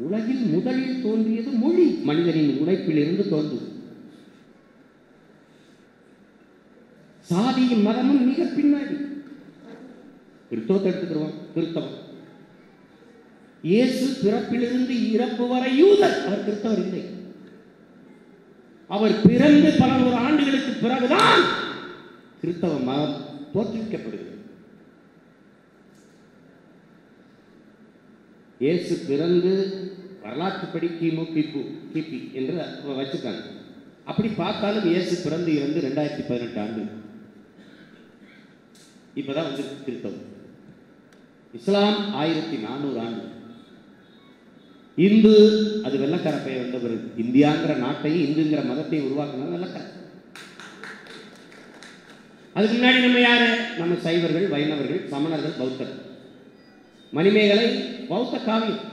உலகில் முதலில் தோன்றியது மொழி மனிதனின் உழைப்பிலிருந்து தோன்றும் சாதியும் மதமும் மிக பின்னாடி கிறிஸ்தவத்தை எடுத்துக்கிறோம் கிறிஸ்தவம் இயேசு பிறப்பிலிருந்து இறப்பு வரை யூதர் அவர் கிறிஸ்தவர் இல்லை அவர் பிறந்து பல நூறு ஆண்டுகளுக்கு பிறகுதான் கிறிஸ்தவ மதம் தோற்றுவிக்கப்படுகிறது இயேசு பிறந்து வரலாற்றுப்படி கிமு கிபு கிபி என்று வச்சுக்காங்க அப்படி பார்த்தாலும் இயேசு பிறந்து இறந்து ரெண்டாயிரத்தி பதினெட்டு ஆண்டு இப்பதான் வந்து கிறிஸ்தவம் இஸ்லாம் ஆயிரத்தி நானூறு ஆண்டு இந்து அது வெள்ளக்கார பெயர் வந்த பிறகு இந்தியாங்கிற நாட்டையும் இந்துங்கிற மதத்தையும் உருவாக்குனது வெள்ளக்கார அதுக்கு முன்னாடி நம்ம யாரு நம்ம சைவர்கள் வைணவர்கள் சமணர்கள் பௌத்தர் மணிமேகலை பௌத்த காவியம்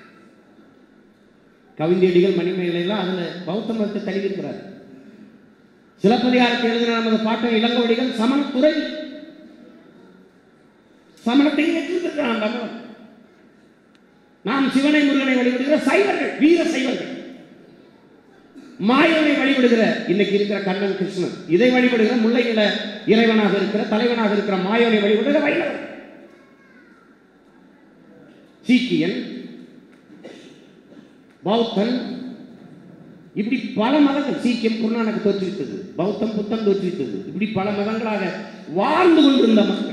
கவிஞடிகள் மணிமேகலை எல்லாம் அதுல பௌத்த மதத்தை தழுவிருக்கிறார் சிலப்பதிகாரத்தை எழுதின நமது பாட்டன் இளங்கோடிகள் சமண துறை சமணத்தை ஏற்றிருக்கிறான் தமிழன் நாம் சிவனை முருகனை வழிபடுகிற சைவர்கள் வீர சைவர்கள் மாயவனை வழிபடுகிற இன்னைக்கு இருக்கிற கண்ணன் கிருஷ்ணன் இதை வழிபடுகிற முல்லையில இறைவனாக இருக்கிற தலைவனாக இருக்கிற மாயவனை வழிபடுகிற வைணவன் சீக்கியன் பௌத்தன் இப்படி பல மதங்கள் சீக்கியம் குருநானக் தோற்றுவித்தது பௌத்தம் புத்தம் தோற்றுவித்தது இப்படி பல மதங்களாக வாழ்ந்து கொண்டிருந்த மக்கள்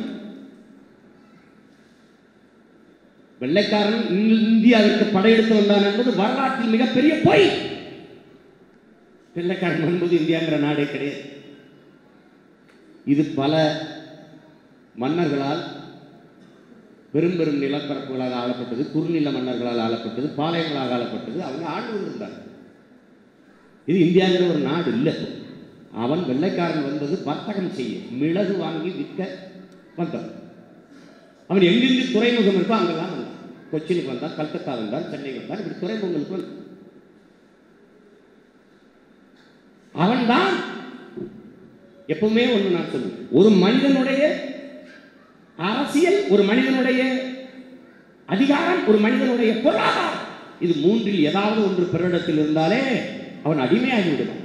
வெள்ளைக்காரன் இந்தியாவிற்கு படையெடுத்து வந்தான் என்பது வரலாற்றில் மிகப்பெரிய பொய் வெள்ளைக்காரன் என்பது இந்தியாங்கிற நாடே கிடையாது இது பல மன்னர்களால் பெரும் பெரும் நிலப்பரப்புகளால் ஆளப்பட்டது குறுநில மன்னர்களால் ஆளப்பட்டது பாளையங்களால் ஆளப்பட்டது அவங்க ஆண்டு கொண்டிருந்தாங்க இது இந்தியாங்கிற ஒரு நாடு இல்லை அவன் வெள்ளைக்காரன் வந்தது வர்த்தகம் செய்ய மிளகு வாங்கி விற்க வந்தான் அவன் எங்கெங்கு துறைமுகம் இருக்கோ அங்கெல்லாம் வந்தான் கொச்சினுக்கு வந்தான் கல்கத்தா வந்தான் சென்னை வந்தான் இப்படி துறைமுகங்களுக்கு வந்தான் அவன்தான் எப்பவுமே ஒன்று நான் சொல்லுவேன் ஒரு மனிதனுடைய அரசியல் ஒரு மனிதனுடைய அதிகாரம் ஒரு மனிதனுடைய பொருளாதாரம் இது மூன்றில் ஏதாவது ஒன்று பிறரிடத்தில் இருந்தாலே அவன் அடிமையாகி விடுவான்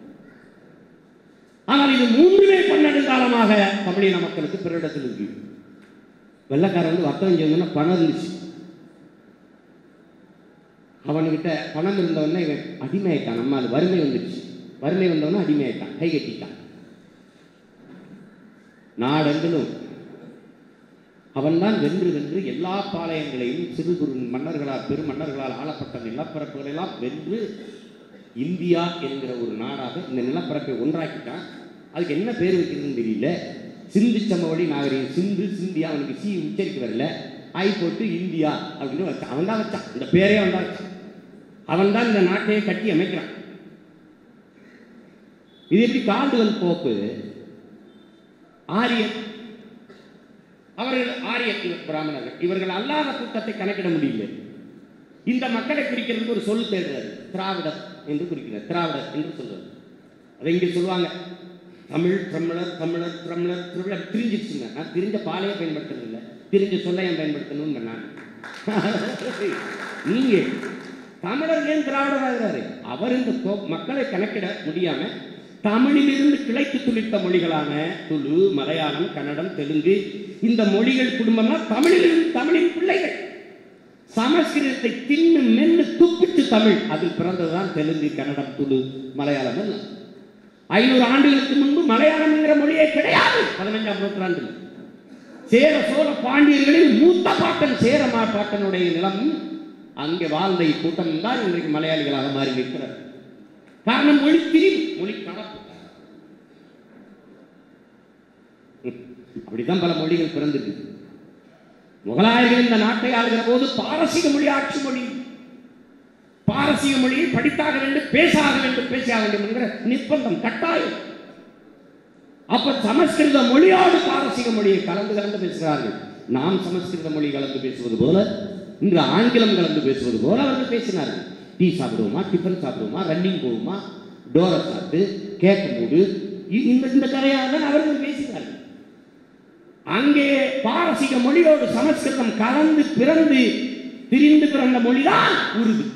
ஆனால் இது மூன்றுமே பன்னெடுங்காலமாக தமிழின மக்களுக்கு பிறரிடத்தில் இருக்கு வெள்ளக்காரன் வந்து வர்த்தகம் செய்யணும்னா பணம் இருந்துச்சு அவன்கிட்ட பணம் இருந்தவொடனே இவன் அடிமையாயிட்டான் நம்ம அது வறுமை வந்துடுச்சு வறுமை வந்தவொடனே அடிமையாயிட்டான் கை கட்டிட்டான் நாடெங்கிலும் அவன்தான் வென்று வென்று எல்லா பாளையங்களையும் சிறு குறு மன்னர்களால் பெரும் மன்னர்களால் ஆளப்பட்ட நிலப்பரப்புகளை எல்லாம் வென்று இந்தியா என்கிற ஒரு நாடாக இந்த நிலப்பரப்பை ஒன்றாக்கிட்டான் அதுக்கு என்ன பேர் வைக்கிறதுன்னு தெரியல சிந்து சமவெளி நாகரிகம் சிந்து சிந்தியா அவனுக்கு சி உச்சரிக்க வரல ஆய் போட்டு இந்தியா அப்படின்னு வச்சான் அவன் தான் வச்சான் இந்த பேரே அவன் தான் வச்சான் அவன் தான் இந்த நாட்டையே கட்டி அமைக்கிறான் இது எப்படி காடுகள் போக்கு ஆரியன் அவர்கள் ஆரிய பிராமணர்கள் இவர்கள் அல்லாத கூட்டத்தை கணக்கிட முடியல இந்த மக்களை குறிக்கிறதுக்கு ஒரு சொல் தேடுறாரு திராவிடர் என்று குறிக்கிறார் திராவிடர் என்று சொல்றாரு அதை இங்கே சொல்லுவாங்க தமிழ் தமிழர் தமிழர் தமிழர் திருவிழர் திரிஞ்சிருச்சுங்க நான் திரிஞ்ச பாலையே பயன்படுத்துறது இல்லை திரிஞ்ச சொல்ல ஏன் பயன்படுத்தணும்னு நான் நீங்க தமிழர் ஏன் திராவிடராகிறாரு அவர் இந்த கோ- மக்களை கணக்கிட முடியாம தமிழிலிருந்து கிளைத்து துளிர்த்த மொழிகளான துளு மலையாளம் கன்னடம் தெலுங்கு இந்த மொழிகள் குடும்பம்னா தமிழிலிருந்து தமிழின் பிள்ளைகள் சமஸ்கிருதத்தை தின்னு மென்னு துப்பிட்டு தமிழ் அதில் பிறந்ததுதான் தெலுங்கு கன்னடம் துளு மலையாளம் எல்லாம் ஐநூறு ஆண்டுகளுக்கு முன்பு மலையாளம் என்கிற மொழியே கிடையாது பதினஞ்சாம் நூற்றாண்டில் சேர சோழ பாண்டியர்களில் மூத்த பாட்டன் சேர மா- பாட்டனுடைய நிலம் அங்கே வாழ்ந்த இக்கூட்டம் தான் இன்றைக்கு மலையாளிகளாக மாறி நிற்கிறது காரணம் மொழி திரிவு மொழி கலப்பு ம், அப்படித்தான் பல மொழிகள் பிறந்திருக்கு முகலாயர்கள் இந்த நாட்டை ஆளுகிற போது பாரசீக மொழி ஆட்சி மொழி பாரசீக மொழியை படித்தாக வேண்டும் பேசாக வேண்டும் பேசியாக வேண்டும் என்கிற நிர்பந்தம் கட்டாயம் அப்ப சமஸ்கிருத மொழியோடு பாரசீக மொழியை கலந்து கலந்து பேசுகிறார்கள் நாம் சமஸ்கிருத மொழி கலந்து பேசுவது போல இன்று ஆங்கிலம் கலந்து பேசுவது போல அவர்கள் பேசினார்கள் டீ சாப்பிடுவோமா டிஃபன் சாப்பிடுவோமா ரன்னிங் போவோமா டோரை சாப்பிட்டு கேக்க மூடு இ- இந்த இந்த கதையாக தான் அவர்கள் பேசினார்கள் அங்கே பாரசீக மொழியோடு சமஸ்கிருதம் கலந்து பிறந்து திரிந்து பிறந்த மொழிதான் உருது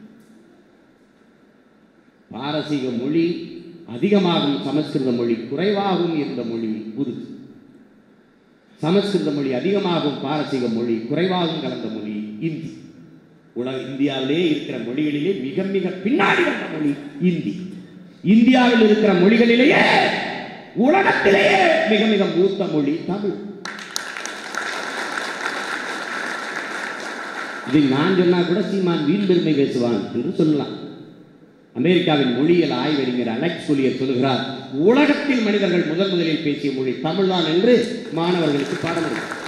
பாரசீக மொழி அதிகமாகும் சமஸ்கிருத மொழி குறைவாகவும் இருந்த மொழி உருது சமஸ்கிருத மொழி அதிகமாகும் பாரசீக மொழி குறைவாகவும் கலந்த மொழி இந்தி உலக இந்தியாவிலே இருக்கிற மொழிகளிலே மிக மிக பின்னாடி வந்த மொழி இந்தி இந்தியாவில் இருக்கிற மொழிகளிலேயே உலகத்திலேயே மிக மிக மூத்த மொழி தமிழ் இதை நான் சொன்னா கூட சீமான் வீண் பெருமை பேசுவான் என்று சொல்லலாம் அமெரிக்காவின் மொழியியல் ஆய்வறிஞர் அலெக்ஸ் குலியர் சொல்கிறார் உலகத்தில் மனிதர்கள் முதன் முதலில் பேசிய மொழி தமிழ்தான் என்று மாணவர்களுக்கு பாடம் எடுத்தார்